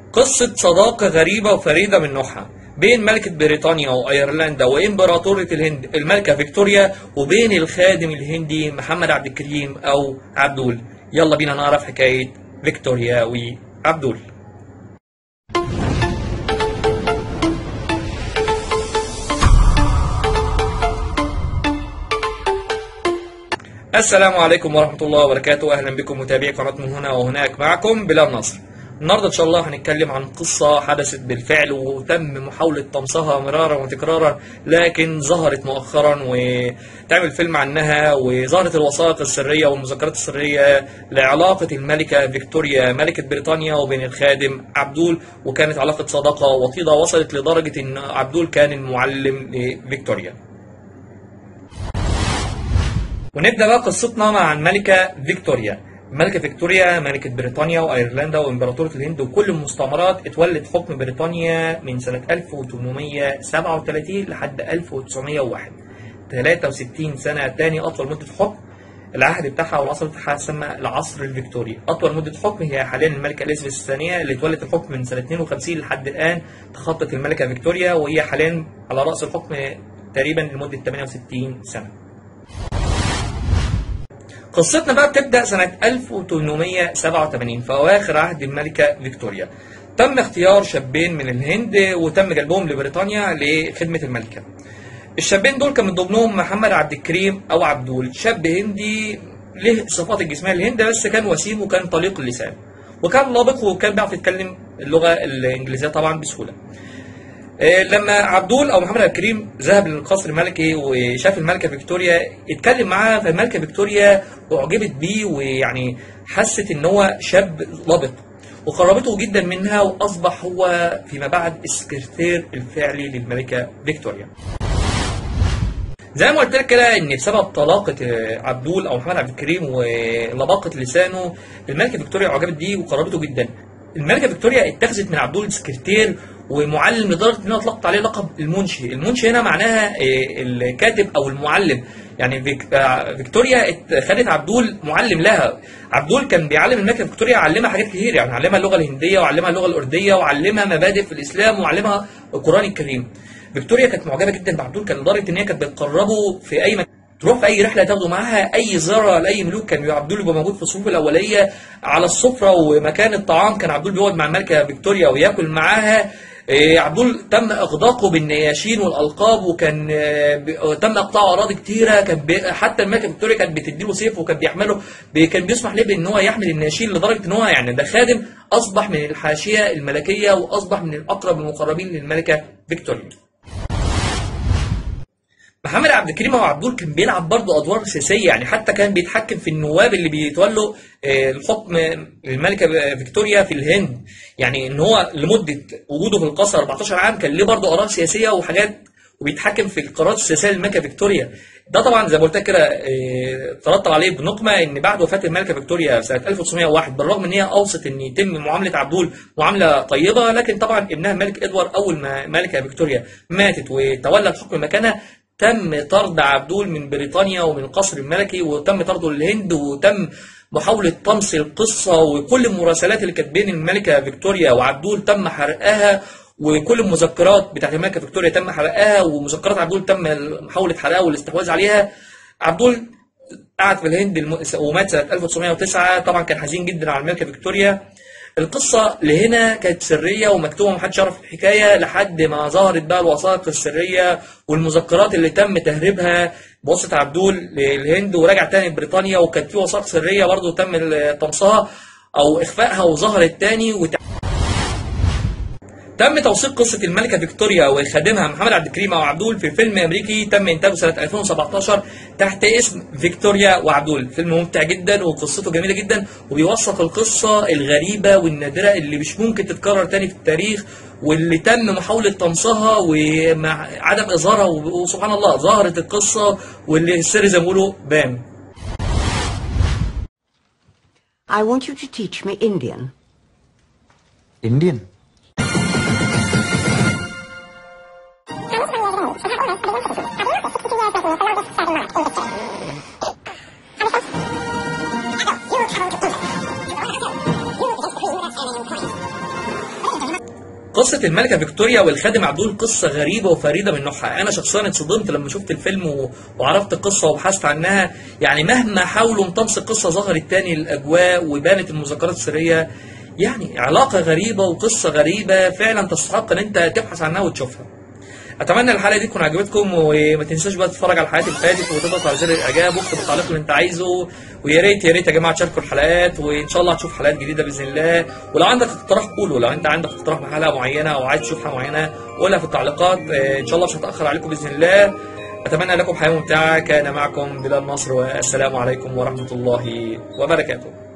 قصة صداقة غريبة وفريدة من نوعها بين ملكة بريطانيا وأيرلندا وإمبراطورة الهند الملكة فيكتوريا وبين الخادم الهندي محمد عبد الكريم أو عبدول يلا بينا نعرف حكاية فيكتوريا وعبدول السلام عليكم ورحمة الله وبركاته أهلا بكم متابعي قناة من هنا وهناك معكم بلال نصر النهارده ان شاء الله هنتكلم عن قصه حدثت بالفعل وتم محاوله طمسها مرارا وتكرارا لكن ظهرت مؤخرا وتعمل فيلم عنها وظهرت الوثائق السريه والمذكرات السريه لعلاقه الملكه فيكتوريا ملكه بريطانيا وبين الخادم عبدول وكانت علاقه صداقه وطيده وصلت لدرجه ان عبدول كان المعلم لفيكتوريا. ونبدا بقى قصتنا مع الملكه فيكتوريا. الملكة فيكتوريا ملكة بريطانيا وأيرلندا وإمبراطورية الهند وكل المستعمرات اتولد حكم بريطانيا من سنة 1837 لحد 1901 63 سنة تاني أطول مدة حكم العهد بتاعها والعصر بتاعها سمى العصر الفيكتوري أطول مدة حكم هي حاليا الملكة إليزابيث الثانية اللي اتولت الحكم من سنة 52 لحد الآن تخطت الملكة فيكتوريا وهي حاليا على رأس الحكم تقريبا لمدة 68 سنة قصتنا بقى بتبدا سنه 1887 في اواخر عهد الملكه فيكتوريا تم اختيار شابين من الهند وتم جلبهم لبريطانيا لخدمه الملكه الشابين دول كان من ضمنهم محمد عبد الكريم او عبدول شاب هندي له الصفات الجسميه الهند بس كان وسيم وكان طليق اللسان وكان لابق وكان بيعرف يتكلم اللغه الانجليزيه طبعا بسهوله لما عبدول او محمد عبد الكريم ذهب للقصر الملكي وشاف الملكه فيكتوريا اتكلم معاها فالملكه فيكتوريا اعجبت بيه ويعني حست ان هو شاب لابق وقربته جدا منها واصبح هو فيما بعد السكرتير الفعلي للملكه فيكتوريا. زي ما قلت لك كده ان بسبب طلاقه عبدول او محمد عبد الكريم ولباقه لسانه الملكه فيكتوريا اعجبت بيه وقربته جدا. الملكه فيكتوريا اتخذت من عبدول سكرتير ومعلم لدرجه انها اطلقت عليه لقب المنشي، المنشي هنا معناها الكاتب او المعلم، يعني فيكتوريا خدت عبدول معلم لها، عبدول كان بيعلم الملكه فيكتوريا علمها حاجات كتير يعني علمها اللغه الهنديه وعلمها اللغه الارديه وعلمها مبادئ في الاسلام وعلمها القران الكريم. فيكتوريا كانت معجبه جدا بعبدول كان لدرجه ان هي كانت بتقربه في اي مكان تروح في اي رحله تاخده معاها اي زياره لاي ملوك كان عبدول يبقى موجود في الصفوف الاوليه على السفره ومكان الطعام كان عبدول بيقعد مع الملكه فيكتوريا وياكل معاها عبدول تم اغداقه بالنياشين والالقاب وكان تم اقطاع اراضي كتيره كان حتى الملكه فيكتوريا كانت بتديله سيف وكان بيحمله كان بيسمح له بان هو يحمل النياشين لدرجه ان هو يعني ده خادم اصبح من الحاشيه الملكيه واصبح من الاقرب المقربين للملكه فيكتوريا. محمد عبد الكريم او عبدول كان بيلعب برضه ادوار سياسيه يعني حتى كان بيتحكم في النواب اللي بيتولوا الحكم الملكه فيكتوريا في الهند يعني ان هو لمده وجوده في القصر 14 عام كان ليه برضه اراء سياسيه وحاجات وبيتحكم في القرارات السياسيه للملكه فيكتوريا ده طبعا زي ما قلت لك كده ترتب عليه بنقمه ان بعد وفاه الملكه فيكتوريا سنه 1901 بالرغم ان هي اوصت ان يتم معامله عبدول معامله طيبه لكن طبعا ابنها الملك ادوارد اول ما الملكه فيكتوريا ماتت وتولى الحكم مكانها تم طرد عبدول من بريطانيا ومن القصر الملكي وتم طرده للهند وتم محاولة طمس القصة وكل المراسلات اللي كانت بين الملكة فيكتوريا وعبدول تم حرقها وكل المذكرات بتاعت الملكة فيكتوريا تم حرقها ومذكرات عبدول تم محاولة حرقها والاستحواذ عليها عبدول قعد في الهند ومات سنة 1909 طبعا كان حزين جدا على الملكة فيكتوريا القصة لهنا كانت سرية ومكتوبة محدش يعرف الحكاية لحد ما ظهرت بقى الوثائق السرية والمذكرات اللي تم تهريبها بواسطة عبدول للهند ورجع تاني لبريطانيا وكانت في وثائق سرية برضه تم طمسها أو إخفائها وظهرت تاني وت... تم توثيق قصة الملكة فيكتوريا وخادمها محمد عبد الكريم أو عبدول في فيلم أمريكي تم إنتاجه سنة 2017 تحت اسم فيكتوريا وعبدول، فيلم ممتع جدا وقصته جميلة جدا وبيوثق القصة الغريبة والنادرة اللي مش ممكن تتكرر تاني في التاريخ واللي تم محاولة طمسها ومع عدم إظهارها وسبحان الله ظهرت القصة واللي السر زي ما بيقولوا بان. I want you to teach me Indian. Indian? قصة الملكة فيكتوريا والخادم عبدول قصة غريبة وفريدة من نوعها، أنا شخصيا اتصدمت لما شفت الفيلم و- وعرفت القصة وبحثت عنها، يعني مهما حاولوا امتمسوا القصة ظهرت تاني الأجواء وبانت المذكرات السرية، يعني علاقة غريبة وقصة غريبة فعلا تستحق إن أنت تبحث عنها وتشوفها. اتمنى الحلقه دي تكون عجبتكم وما تنساش بقى تتفرج على الحلقات اللي فاتت وتضغط على زر الاعجاب واكتب التعليق اللي انت عايزه ويا ريت يا ريت يا جماعه تشاركوا الحلقات وان شاء الله هتشوف حلقات جديده باذن الله ولو عندك اقتراح قوله لو انت عندك اقتراح لحلقه معينه او عايز تشوف حلقه معينه قولها في التعليقات آه، ان شاء الله مش هتاخر عليكم باذن الله اتمنى لكم حياه ممتعه كان معكم بلال نصر والسلام عليكم ورحمه الله وبركاته